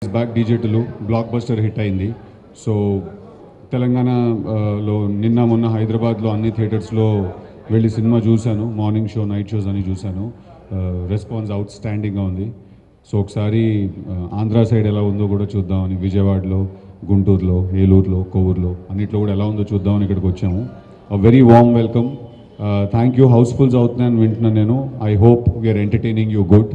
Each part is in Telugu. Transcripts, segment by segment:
back digital blockbuster hit అయింది సో తెలంగాణ ఆ, లో నిన్న మొన్న హైదరాబాద్లో అన్ని థియేటర్స్లో వెళ్ళి సినిమా చూశాను మార్నింగ్ షో నైట్ షోస్ అని చూశాను రెస్పాన్స్ అవుట్ స్టాండింగ్గా ఉంది సో ఒకసారి ఆ, ఆంధ్ర సైడ్ ఎలా ఉందో కూడా చూద్దామని విజయవాడలో గుంటూరులో ఏలూరులో కొవ్వూరులో అన్నిట్లో కూడా ఎలా ఉందో చూద్దామని ఇక్కడికి వచ్చాము very warm welcome thank you housefuls అవుతున్నాయని వింటున్నాను నేను I hope we're entertaining you good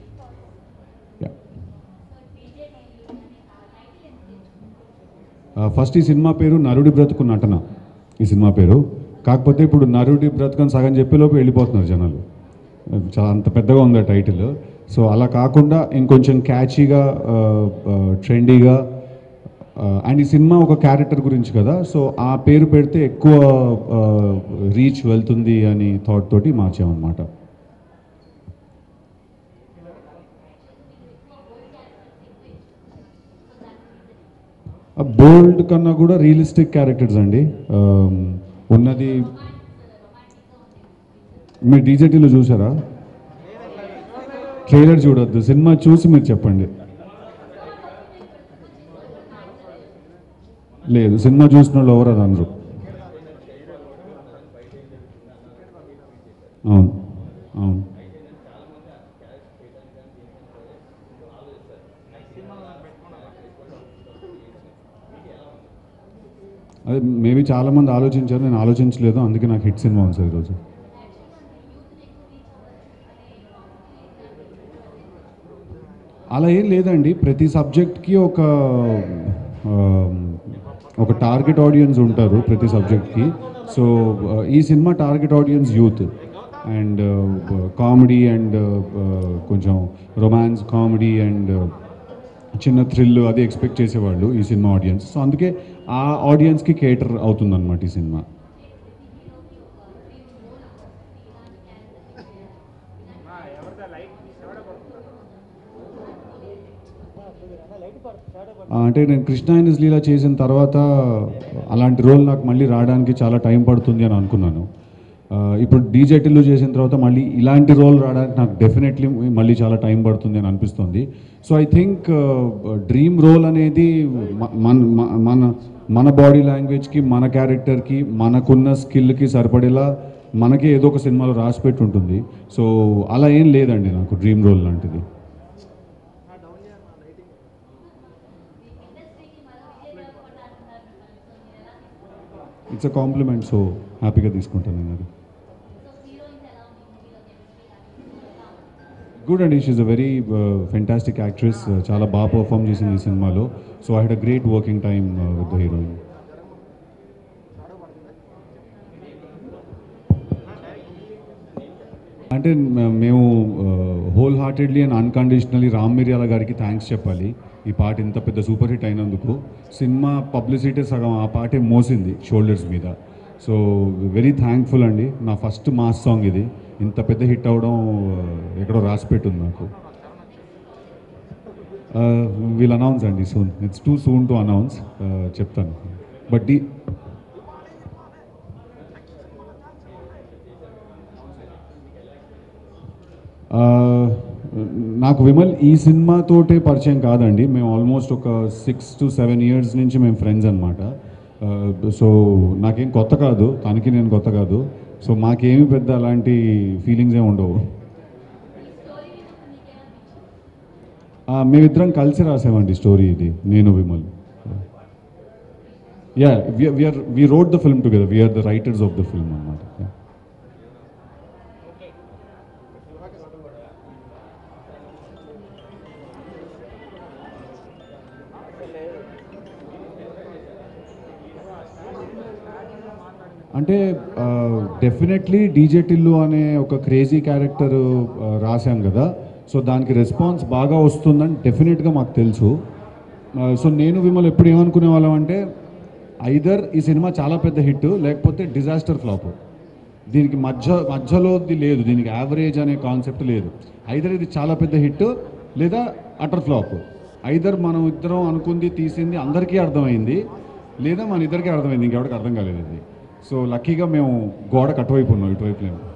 first ఈ సినిమా పేరు నరుడి బ్రతుకు నటన ఈ సినిమా పేరు కాకపోతే ఇప్పుడు నరుడి బ్రతుకని సగం చెప్పేలోపు వెళ్ళిపోతున్నారు జనాలు చాలా అంత పెద్దగా ఉంది ఆ టైటిల్ సో అలా కాకుండా ఇంకొంచెం క్యాచీగా ట్రెండీగా అండ్ ఈ సినిమా ఒక క్యారెక్టర్ గురించి కదా సో ఆ పేరు పెడితే ఎక్కువ రీచ్ వెళ్తుంది అని థాట్ తోటి మార్చామన్నమాట బోల్డ్ కన్నా కూడా రియలిస్టిక్ క్యారెక్టర్స్ అండి Um, ఉన్నది మీరు డీజేటీలో చూసారా ట్రైలర్ చూడొద్దు సినిమా చూసి మీరు చెప్పండి లేదు సినిమా చూసిన వాళ్ళు ఎవరు అని అనరు అవును అవును అదే మేబీ చాలా మంది ఆలోచించారు నేను ఆలోచించలేదు అందుకే నాకు హిట్ సినిమా ఉంది సార్ ఈరోజు అలా ఏం లేదండి ప్రతి సబ్జెక్ట్కి ఒక ఆ, ఒక టార్గెట్ ఆడియన్స్ ఉంటారు ప్రతి సబ్జెక్ట్కి సో ఈ సినిమా target audience youth and comedy and కొంచెం రొమాన్స్ కామెడీ అండ్ చిన్న థ్రిల్ అది ఎక్స్పెక్ట్ చేసేవాళ్ళు ఈ సినిమా ఆడియన్స్ సో అందుకే ఆ ఆడియన్స్కి కేటర్ అవుతుందన్నమాట ఈ సినిమా ఆ, అంటే నేను కృష్ణ అండ్ లీలా చేసిన తర్వాత అలాంటి రోల్ నాకు మళ్ళీ రావడానికి చాలా టైం పడుతుంది అని అనుకున్నాను ఆ, ఇప్పుడు డీజెటిల్లో చేసిన తర్వాత మళ్ళీ ఇలాంటి రోల్ రావడానికి నాకు డెఫినెట్లీ మళ్ళీ చాలా టైం పడుతుంది అని అనిపిస్తుంది so I think dream role అనేది మ- మన మ- మన మన బాడీ లాంగ్వేజ్కి మన క్యారెక్టర్కి మనకున్న స్కిల్కి సరిపడేలా మనకే ఏదో ఒక సినిమాలో రాసి పెట్టి ఉంటుంది సో అలా ఏం లేదండి నాకు డ్రీమ్ రోల్ లాంటిది ఇట్స్ అ కాంప్లిమెంట్ సో హ్యాపీగా తీసుకుంటాను నేను అది గుడ్ అండి she a very fantastic actress చాలా బాగా పర్ఫామ్ చేసింది ఈ సినిమాలో so I had a great working time with the heroine అంటే మ- మేము wholeheartedly and unconditionally Ram Miryala గారికి థ్యాంక్స్ చెప్పాలి ఈ పాట ఇంత పెద్ద సూపర్ హిట్ అయినందుకు సినిమా పబ్లిసిటీ సగం ఆ పాటే మోసింది షోల్డర్స్ మీద సో వెరీ థ్యాంక్ఫుల్ అండి నా ఫస్ట్ మాస్ సాంగ్ ఇది ఇంత పెద్ద హిట్ అవడం uh, ఎక్కడో రాసి పెట్టుంది నాకు విల్ అనౌన్స్ అండి soon it's too soon to announce చెప్తాను బట్ ఈ ఆ, నాకు విమల్ ఈ సినిమాతోటే పరిచయం కాదండి మేము ఆల్మోస్ట్ ఒక సిక్స్ టు సెవెన్ ఇయర్స్ నుంచి మేము ఫ్రెండ్స్ అనమాట సో నాకేం కొత్త కాదు తనకి నేను కొత్త కాదు సో మాకేమీ పెద్ద అలాంటి ఫీలింగ్స్ ఏమి ఉండవు ఆ, మేమిద్దరం కలిసి రాసామండి స్టోరీ ఇది నేను Vimal yeah we're we wrote the film together we're the writers of the film అనమాట అంటే డెఫినెట్లీ డీజే టిల్లు అనే ఒక క్రేజీ క్యారెక్టర్ రాశాం కదా సో దానికి రెస్పాన్స్ బాగా వస్తుందని డెఫినెట్గా మాకు తెలుసు సో నేను విమల్ ఎప్పుడు ఏమనుకునే వాళ్ళం అంటే ఐదర్ ఈ సినిమా చాలా పెద్ద హిట్ లేకపోతే డిజాస్టర్ ఫ్లాప్ దీనికి మధ్య మధ్యలోది లేదు దీనికి యావరేజ్ అనే కాన్సెప్ట్ లేదు ఐదర్ ఇది చాలా పెద్ద హిట్ లేదా అటర్ ఫ్లాప్ ఐదర్ మనం ఇద్దరం అనుకుంది తీసింది అందరికీ అర్థమైంది లేదా మన ఇద్దరికీ అర్థమైంది ఇంకెవరికి అర్థం కాలేదు ఇది సో లక్కీగా మేము గోడ కట్టువైపు ఉన్నాం ఇటువైపు లేము